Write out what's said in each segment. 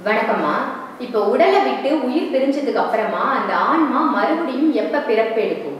வணக்கம்மா இப்போ உடலை விட்டு உயிர் பிரிஞ்சதுக்கு அப்புறமா அந்த ஆன்மா மறுபடியும் எப்ப பிறப்பு எடுக்கும்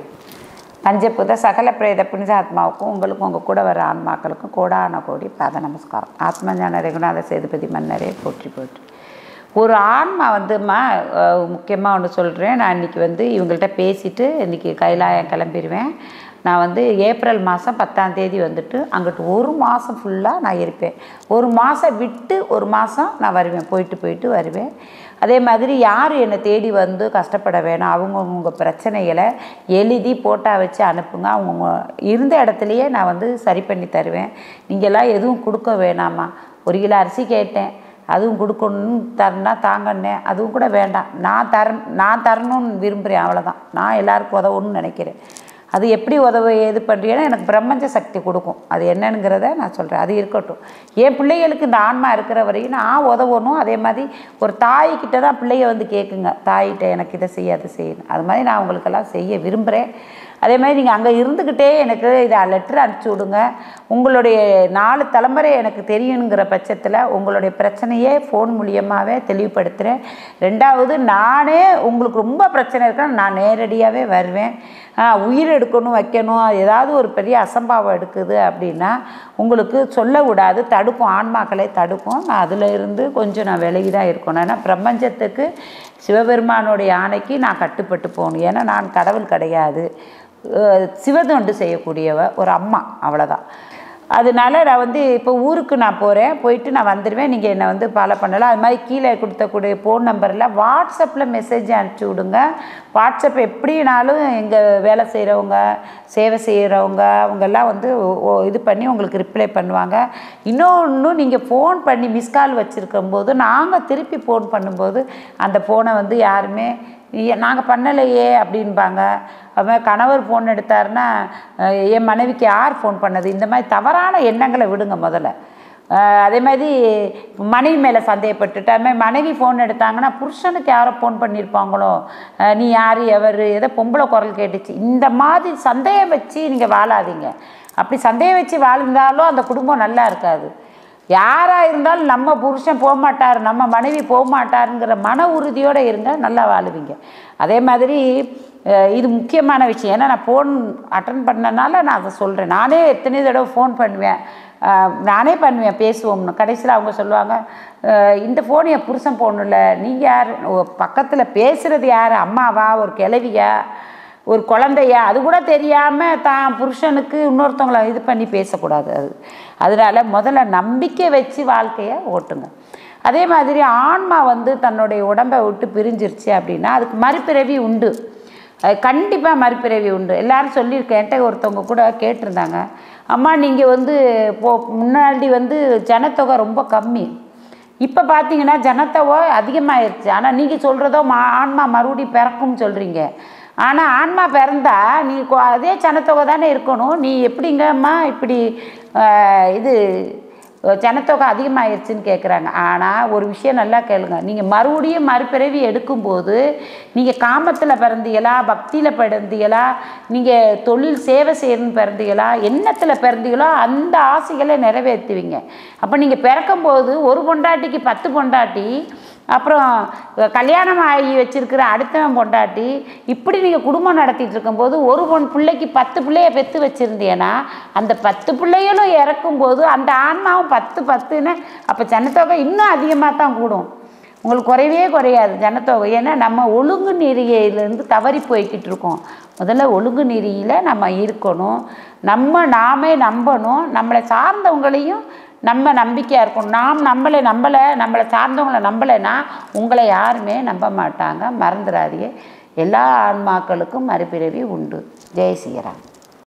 பஞ்சபூத சகல பிரேத புனிதாத்மாவுக்கும் உங்களுக்கும் உங்கள் கூட வர ஆன்மாக்களுக்கும் கோடான கோடி பாத நமஸ்காரம் ஆத்மஞான ரகுநாத சேதுபதி மன்னரே போற்றி போற்றி ஒரு ஆன்மா வந்துமா முக்கியமாக ஒன்று சொல்கிறேன் நான் இன்றைக்கி வந்து இவங்கள்ட்ட பேசிட்டு இன்றைக்கி கைலாயம் கிளம்பிடுவேன் நான் வந்து ஏப்ரல் மாதம் பத்தாம் தேதி வந்துட்டு அங்கிட்டு ஒரு மாதம் ஃபுல்லாக நான் இருப்பேன் ஒரு மாதம் விட்டு ஒரு மாதம் நான் வருவேன் போயிட்டு போயிட்டு வருவேன் அதே மாதிரி யார் என்னை தேடி வந்து கஷ்டப்பட வேணாம் அவங்கவுங்க பிரச்சனைகளை எழுதி போட்டா வச்சு அனுப்புங்க அவங்கவுங்க இருந்த இடத்துலையே நான் வந்து சரி பண்ணி தருவேன் நீங்கள்லாம் எதுவும் கொடுக்க வேணாமா ஒரு கிலோ அரிசி கேட்டேன் அதுவும் கொடுக்கணும்னு தரனா தாங்கன்னேன் அதுவும் கூட வேண்டாம் நான் தர நான் தரணும்னு விரும்புகிறேன் அவ்வளோதான் நான் எல்லாருக்கும் உதவணும்னு நினைக்கிறேன் அது எப்படி உதவ ஏது பண்ணுறீங்கன்னா எனக்கு பிரம்மஞ்ச சக்தி கொடுக்கும் அது என்னங்கிறத நான் சொல்கிறேன் அது இருக்கட்டும் என் பிள்ளைகளுக்கு இந்த ஆன்மா இருக்கிற வரையும் நான் உதவணும் அதே மாதிரி ஒரு தாய்கிட்ட தான் பிள்ளைய வந்து கேட்குங்க தாயிட்ட எனக்கு இதை செய்ய அதை செய்யணும் அது மாதிரி நான் உங்களுக்கெல்லாம் செய்ய விரும்புகிறேன் அதே மாதிரி நீங்கள் அங்கே இருந்துக்கிட்டே எனக்கு இதை லெட்டர் அனுப்பிச்சி விடுங்க உங்களுடைய நாலு தலைமுறை எனக்கு தெரியுங்கிற பட்சத்தில் உங்களுடைய பிரச்சனையே ஃபோன் மூலியமாகவே தெளிவுபடுத்துகிறேன் ரெண்டாவது நானே உங்களுக்கு ரொம்ப பிரச்சனை இருக்குன்னா நான் நேரடியாகவே வருவேன் உயிர் எடுக்கணும் வைக்கணும் ஏதாவது ஒரு பெரிய அசம்பாவம் எடுக்குது அப்படின்னா உங்களுக்கு சொல்ல விடாது தடுக்கும் ஆன்மாக்களை தடுக்கும் நான் அதில் இருந்து கொஞ்சம் நான் விலகி தான் இருக்கணும் ஏன்னா பிரபஞ்சத்துக்கு சிவபெருமானுடைய ஆணைக்கு நான் கட்டுப்பட்டு போகணும் ஏன்னா நான் கடவுள் கிடையாது சிவதொண்டு செய்யக்கூடியவ ஒரு அம்மா அவ்வளோதான் அதனால நான் வந்து இப்போ ஊருக்கு நான் போகிறேன் போயிட்டு நான் வந்துடுவேன் நீங்கள் என்னை வந்து ஃபாலோ பண்ணலாம் அது மாதிரி கீழே கொடுத்தக்கூடிய ஃபோன் நம்பரில் வாட்ஸ்அப்பில் மெசேஜ் அனுப்பிச்சி விடுங்க வாட்ஸ்அப் எப்படினாலும் எங்கள் வேலை செய்கிறவங்க சேவை செய்கிறவங்க அவங்கெல்லாம் வந்து இது பண்ணி உங்களுக்கு ரிப்ளை பண்ணுவாங்க இன்னொன்று நீங்கள் ஃபோன் பண்ணி மிஸ் கால் வச்சுருக்கும் போது நாங்கள் திருப்பி ஃபோன் பண்ணும்போது அந்த ஃபோனை வந்து யாருமே நாங்கள் பண்ணலையே அப்படின்பாங்க அவன் கணவர் ஃபோன் எடுத்தாருன்னா என் மனைவிக்கு யார் ஃபோன் பண்ணது இந்த மாதிரி தவறான எண்ணங்களை விடுங்க முதல்ல அதே மாதிரி மனைவி மேலே சந்தேகப்பட்டுட்டு அது மாதிரி மனைவி ஃபோன் எடுத்தாங்கன்னா புருஷனுக்கு யாரோ ஃபோன் பண்ணியிருப்பாங்களோ நீ யார் எவர் ஏதோ பொம்பளை குரல் கேட்டுச்சு இந்த மாதிரி சந்தேகம் வச்சு நீங்கள் வாழாதீங்க அப்படி சந்தேகம் வச்சு வாழ்ந்தாலும் அந்த குடும்பம் நல்லா இருக்காது யாராக இருந்தாலும் நம்ம புருஷன் போக மாட்டார் நம்ம மனைவி போக மாட்டாருங்கிற மன உறுதியோடு இருங்க நல்லா வாழுவீங்க அதே மாதிரி இது முக்கியமான விஷயம் ஏன்னா நான் ஃபோன் அட்டன் பண்ணனால நான் அதை சொல்கிறேன் நானே எத்தனை தடவை ஃபோன் பண்ணுவேன் நானே பண்ணுவேன் பேசுவோம்னு கடைசியில் அவங்க சொல்லுவாங்க இந்த ஃபோன் என் புருஷன் ஃபோன் இல்லை நீங்கள் யார் பக்கத்தில் பேசுகிறது யார் அம்மாவா ஒரு கிளவியா ஒரு குழந்தையா அது கூட தெரியாமல் தான் புருஷனுக்கு இன்னொருத்தவங்களை இது பண்ணி பேசக்கூடாது அது அதனால் முதல்ல நம்பிக்கை வச்சு வாழ்க்கையை ஓட்டுங்க அதே மாதிரி ஆன்மா வந்து தன்னுடைய உடம்பை விட்டு பிரிஞ்சிருச்சு அப்படின்னா அதுக்கு மறுபிறவி உண்டு கண்டிப்பாக மறுபிறவி உண்டு எல்லோரும் சொல்லியிருக்கேன் என்கிட்ட ஒருத்தவங்க கூட கேட்டிருந்தாங்க அம்மா நீங்கள் வந்து போ முன்னாடி வந்து ஜனத்தொகை ரொம்ப கம்மி இப்போ பார்த்தீங்கன்னா ஜனத்தொகை அதிகமாகிருச்சு ஆனால் நீங்கள் சொல்கிறதோ மா ஆன்மா மறுபடியும் பிறக்கும்னு சொல்கிறீங்க ஆனால் ஆன்மா பிறந்தா நீ அதே ஜனத்தொகை தானே இருக்கணும் நீ எப்படிங்கம்மா இப்படி இது ஜனத்தொகை அதிகமாகிருச்சுன்னு கேட்குறாங்க ஆனால் ஒரு விஷயம் நல்லா கேளுங்க நீங்கள் மறுபடியும் மறுபிறவி எடுக்கும்போது நீங்கள் காமத்தில் பிறந்தீங்களா பக்தியில் பிறந்தீங்களா நீங்கள் தொழில் சேவை செய்யணும்னு பிறந்தீங்களா எண்ணத்தில் பிறந்தீங்களோ அந்த ஆசைகளை நிறைவேற்றுவீங்க அப்போ நீங்கள் பிறக்கும்போது ஒரு பொண்டாட்டிக்கு பத்து பொண்டாட்டி அப்புறம் கல்யாணம் ஆகி வச்சுருக்கிற அடுத்தவன் பொண்டாட்டி இப்படி நீங்கள் குடும்பம் நடத்திட்டு இருக்கும்போது ஒரு பொன் பிள்ளைக்கு பத்து பிள்ளைய பெற்று வச்சுருந்தீங்கன்னா அந்த பத்து பிள்ளைகளும் இறக்கும்போது அந்த ஆன்மாவும் பத்து பத்துன்னு அப்போ ஜனத்தொகை இன்னும் அதிகமாக தான் கூடும் உங்களுக்கு குறைவே குறையாது ஜனத்தொகை ஏன்னா நம்ம ஒழுங்கு நெறியிலேருந்து தவறி போய்கிட்டு இருக்கோம் முதல்ல ஒழுங்கு நெறியில் நம்ம இருக்கணும் நம்ம நாமே நம்பணும் நம்மளை சார்ந்தவங்களையும் நம்ம நம்பிக்கையாக இருக்கணும் நாம் நம்மளை நம்பலை நம்மளை சார்ந்தவங்களை நம்பலைன்னா உங்களை யாருமே நம்ப மாட்டாங்க மறந்துடாதீங்க எல்லா ஆன்மாக்களுக்கும் மறுபிறவி உண்டு ஜெய் ஸ்ரீராம்